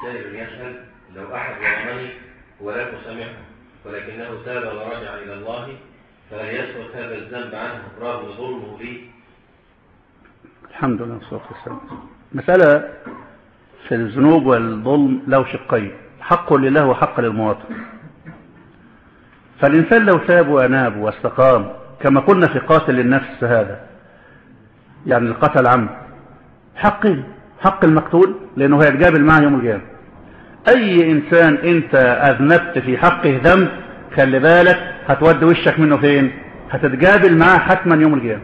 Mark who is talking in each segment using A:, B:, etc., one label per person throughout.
A: سائل يسأل لو أحد ظلمني ولم أسامحه ولكنه تاب ورجع إلى الله فهل يسقط هذا الذنب عنه رغم ظلمه لي
B: الحمد لله والصلاة والسلام مسألة في الذنوب والظلم له شقين حق لله وحق للمواطن فالإنسان لو تاب وأناب واستقام كما قلنا في قاتل النفس هذا يعني القتل عمد حقين حق المقتول لأنه هيتقابل معه يوم القيامة أي إنسان أنت أذنبت في حقه ذنب خلي بالك هتودي وشك منه فين هتتقابل معاه حتما يوم القيامة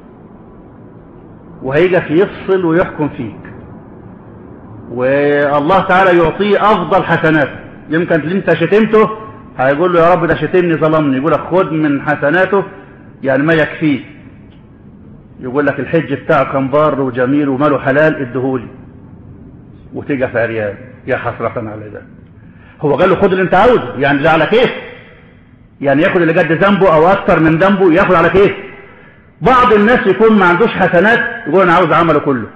B: وهيجي يفصل ويحكم فيك والله تعالى يعطيه أفضل حسنات يمكن اللي انت شتمته هيقول له يا رب ده شتمني ظلمني يقول لك خد من حسناته يعني ما يكفيه يقول لك الحج بتاعه كان بار وجميل وماله حلال ادهولي وتيجي في عريان يا حسرة على ده هو قال له خد اللي انت عاوزه يعني ده على كيف يعني ياخد اللي قد ذنبه او اكتر من ذنبه ياخد على كيف بعض الناس يكون ما عندوش حسنات يقول انا عاوز عمله كله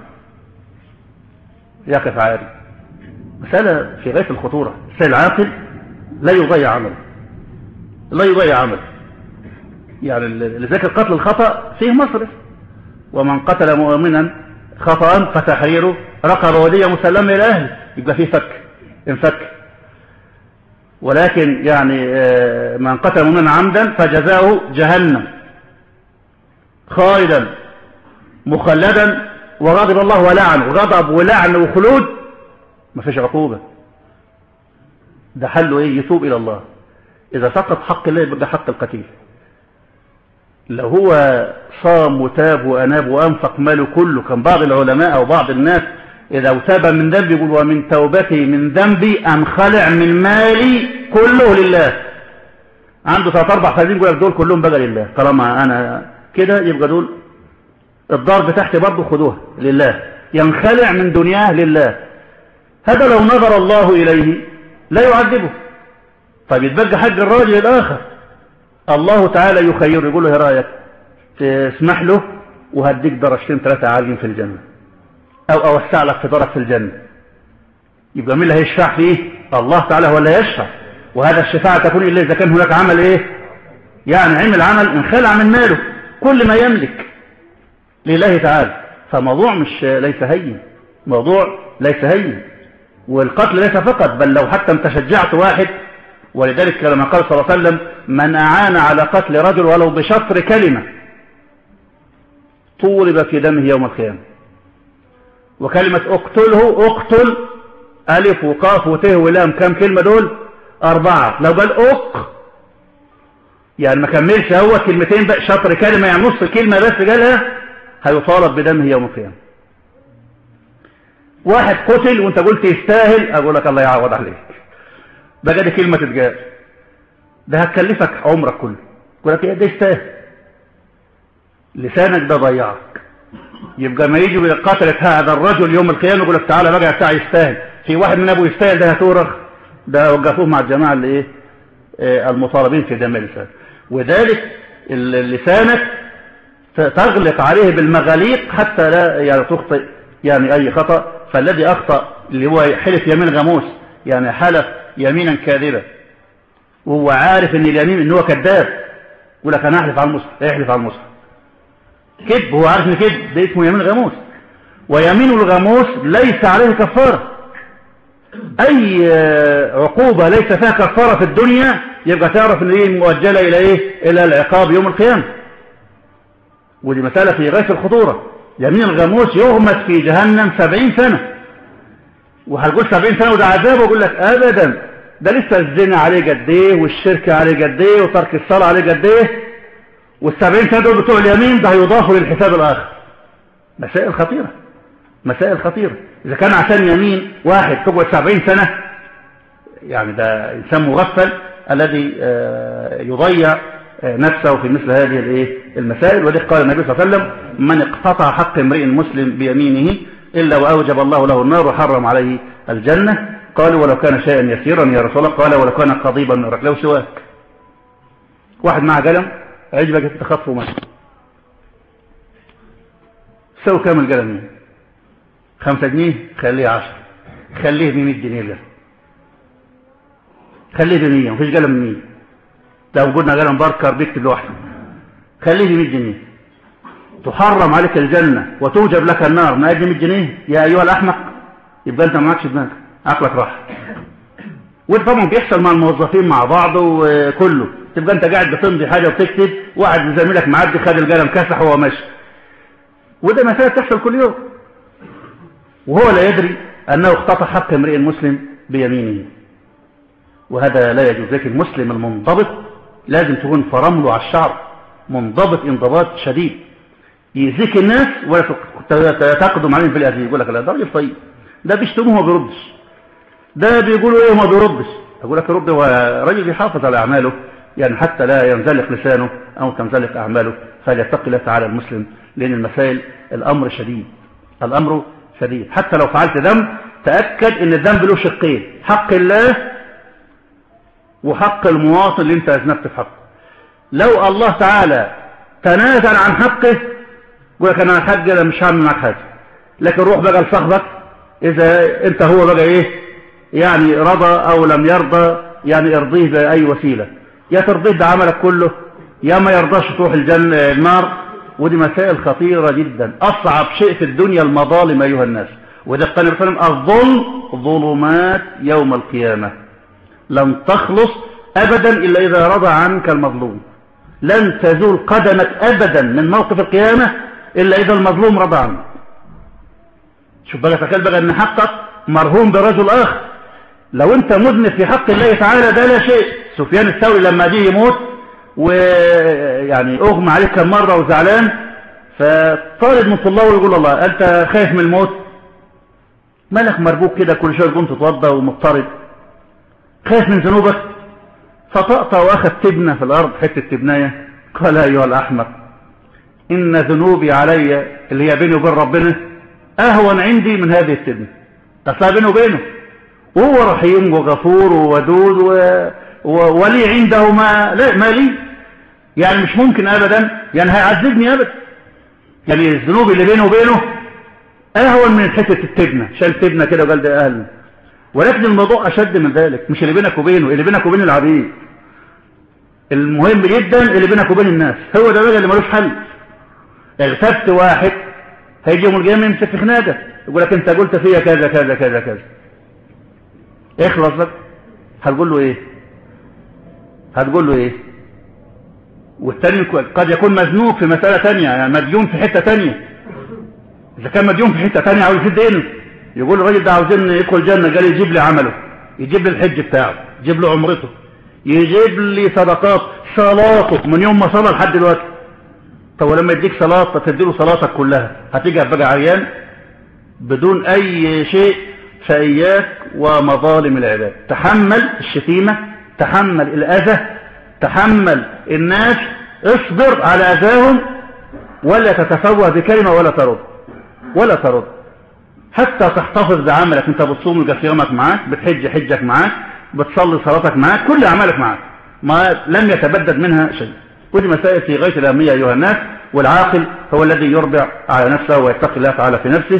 B: يقف عادي مسألة في غاية الخطورة الإنسان العاقل لا يضيع عمله لا يضيع عمله يعني لذلك القتل الخطأ فيه مصرف ومن قتل مؤمنا خطأ فتحرير رقبة ودية مسلمة إلى أهله يبقى فيه فك انفك ولكن يعني من قتل مؤمنا عمدا فجزاؤه جهنم خالدا مخلدا وغضب الله ولعن وغضب ولعن وخلود ما فيش عقوبة ده حله ايه يتوب الى الله اذا سقط حق الله يبقى حق القتيل لو هو صام وتاب واناب وانفق ماله كله كان بعض العلماء او بعض الناس اذا تاب من ذنبي يقول ومن توبتي من ذنبي ان خلع من مالي كله لله عنده ثلاث اربع خليل يقول لك دول كلهم بقى لله طالما انا كده يبقى دول الدار بتاعتي برضه خدوها لله ينخلع من دنياه لله هذا لو نظر الله إليه لا يعذبه طيب يتبقى حق الراجل الآخر الله تعالى يخير يقول له ايه رايك تسمح له وهديك درجتين ثلاثة عاليين في الجنة أو أوسع لك في درج في الجنة يبقى مين اللي هيشفع فيه الله تعالى هو اللي يشفع وهذا الشفاعة تكون إلا إذا كان هناك عمل إيه يعني عمل عمل انخلع من ماله كل ما يملك لله تعالى فموضوع مش ليس هين موضوع ليس هين والقتل ليس فقط بل لو حتى انت شجعت واحد ولذلك لما قال صلى الله عليه وسلم من أعان على قتل رجل ولو بشطر كلمة طولب في دمه يوم القيامة وكلمة اقتله اقتل ألف وقاف وته ولام كم كلمة دول أربعة لو قال أق يعني ما كملش هو كلمتين بقى شطر كلمة يعني نص كلمة بس قالها هيطالب بدمه يوم القيامة واحد قتل وانت قلت يستاهل اقول لك الله يعوض عليك بقى دي كلمة تتقال ده هتكلفك عمرك كله يقول لك ايه ده يستاهل لسانك ده ضيعك يبقى ما يجي قتلت هذا الرجل يوم القيامة يقول لك تعالى بقى بتاع يستاهل في واحد من ابو يستاهل ده هتورخ ده وقفوه مع الجماعة اللي ايه اه المطالبين في دم اللسان وذلك لسانك تغلق عليه بالمغاليق حتى لا يعني تخطئ يعني أي خطأ فالذي أخطأ اللي هو حلف يمين غموس يعني حلف يمينا كاذبة وهو عارف ان اليمين ان هو كذاب يقول لك انا احلف على المصحف يحلف على المصحف كذب هو عارف ان كذب ده اسمه يمين غموس ويمين الغموس ليس عليه كفارة اي عقوبة ليس فيها كفارة في الدنيا يبقى تعرف ان هي مؤجلة الى ايه الى العقاب يوم القيامة ودي مسألة في غاية الخطورة يمين الغموس يغمس في جهنم سبعين سنة وهتقول سبعين سنة وده عذاب وأقول لك أبدا ده لسه الزنا عليه قد ايه والشرك عليه قد ايه وترك الصلاة عليه قد ايه والسبعين سنة دول بتوع اليمين ده هيضافوا للحساب الآخر مسائل خطيرة مسائل خطيرة إذا كان عشان يمين واحد تقعد سبعين سنة يعني ده إنسان مغفل الذي يضيع نفسه في مثل هذه الايه المسائل ولذلك قال النبي صلى الله عليه وسلم من اقتطع حق امرئ مسلم بيمينه إلا وأوجب الله له النار وحرم عليه الجنة قالوا ولو كان شيئا يسيرا يا رسول الله قال ولو كان قضيبا من لو سواك واحد معه قلم عجبك تخطفه مثلا سوي كام القلم خمسة جنيه خليه عشر خليه ب 100 جنيه ده خليه ب 100 مفيش قلم 100 لو قلنا قلم باركر بيكتب لوحده خليه ب 100 جنيه تحرم عليك الجنة وتوجب لك النار من أجل 100 جنيه يا أيها الأحمق يبقى أنت معكش دماغ عقلك راح وده طبعا بيحصل مع الموظفين مع بعض وكله تبقى أنت قاعد بتمضي حاجة وتكتب واحد زميلك معدي خد القلم كسح وهو ماشي وده مسائل تحصل كل يوم وهو لا يدري أنه اختطى حق امرئ مسلم بيمينه وهذا لا يجوز لكن المسلم المنضبط لازم تكون فرمله على الشعر منضبط انضباط شديد يأذيك الناس ولا تقدم عليهم في الأذية يقول لك لا ده راجل طيب ده بيشتموه وما بيردش ده بيقولوا ايه وما بيردش اقول لك رد هو راجل بيحافظ على اعماله يعني حتى لا ينزلق لسانه او تنزلق اعماله فليتقي الله تعالى المسلم لان المسائل الامر شديد الامر شديد حتى لو فعلت ذنب تاكد ان الذنب له شقين حق الله وحق المواطن اللي انت اذنبت في حقه لو الله تعالى تنازل عن حقه يقول لك انا حاج انا مش هعمل معاك حاجه لكن روح بقى لصاحبك اذا انت هو بقى ايه يعني رضى او لم يرضى يعني ارضيه باي وسيله يا ترضيه بعملك كله يا ما يرضاش تروح الجنه النار ودي مسائل خطيره جدا اصعب شيء في الدنيا المظالم ايها الناس وده قال النبي صلى الله عليه وسلم الظلم ظلمات يوم القيامه لن تخلص ابدا الا اذا رضى عنك المظلوم لن تزول قدمك ابدا من موقف القيامه الا اذا المظلوم رضى عنك شوف بقى تخيل بقى ان حقك مرهون برجل اخر لو انت مذنب في حق الله تعالى ده لا شيء سفيان الثوري لما جه يموت ويعني اغمى عليه كم مره وزعلان فطالب من طلابه يقول الله انت خايف من الموت مالك مربوك كده كل شويه تقوم تتوضى ومضطرب خايف من ذنوبك فطأطأ واخذ تبنه في الارض حته تبنايه قال ايها الاحمق ان ذنوبي علي اللي هي بيني وبين ربنا اهون عندي من هذه التبنه اصلها بينه وبينه وهو رحيم وغفور وودود و... و... ولي عنده ما لا ما لي يعني مش ممكن ابدا يعني هيعذبني ابدا يعني الذنوب اللي بينه وبينه اهون من حته التبنه شال تبنه كده وقال ده اهل ولكن الموضوع اشد من ذلك مش اللي بينك وبينه اللي بينك وبين العبيد المهم جدا اللي بينك وبين الناس هو ده بقى اللي ملوش حل اغتبت واحد هيجي يوم القيامه يمسك في خناقه يقول لك انت قلت فيا كذا كذا كذا كذا اخلص لك هتقول له ايه هتقول له ايه والتاني قد يكون مزنوق في مسألة تانية يعني مديون في حتة تانية إذا كان مديون في حتة تانية عاوز يسد دينه يقول الراجل ده عاوزين يدخل الجنة قال يجيب لي عمله يجيب لي الحج بتاعه يجيب لي عمرته يجيب لي صدقات صلاته من يوم ما صلى لحد دلوقتي طب ولما يديك صلاة تدي له صلاتك كلها هتيجي بقى عيان بدون أي شيء فإياك ومظالم العباد تحمل الشتيمة تحمل الأذى تحمل الناس اصبر على أذاهم ولا تتفوه بكلمة ولا ترد ولا ترد حتى تحتفظ بعملك انت بتصوم يبقى صيامك معاك بتحج حجك معاك بتصلي صلاتك معاك كل اعمالك معاك ما لم يتبدد منها شيء ودي مسائل في غايه الاهميه ايها الناس والعاقل هو الذي يربع على نفسه ويتقي الله تعالى في نفسه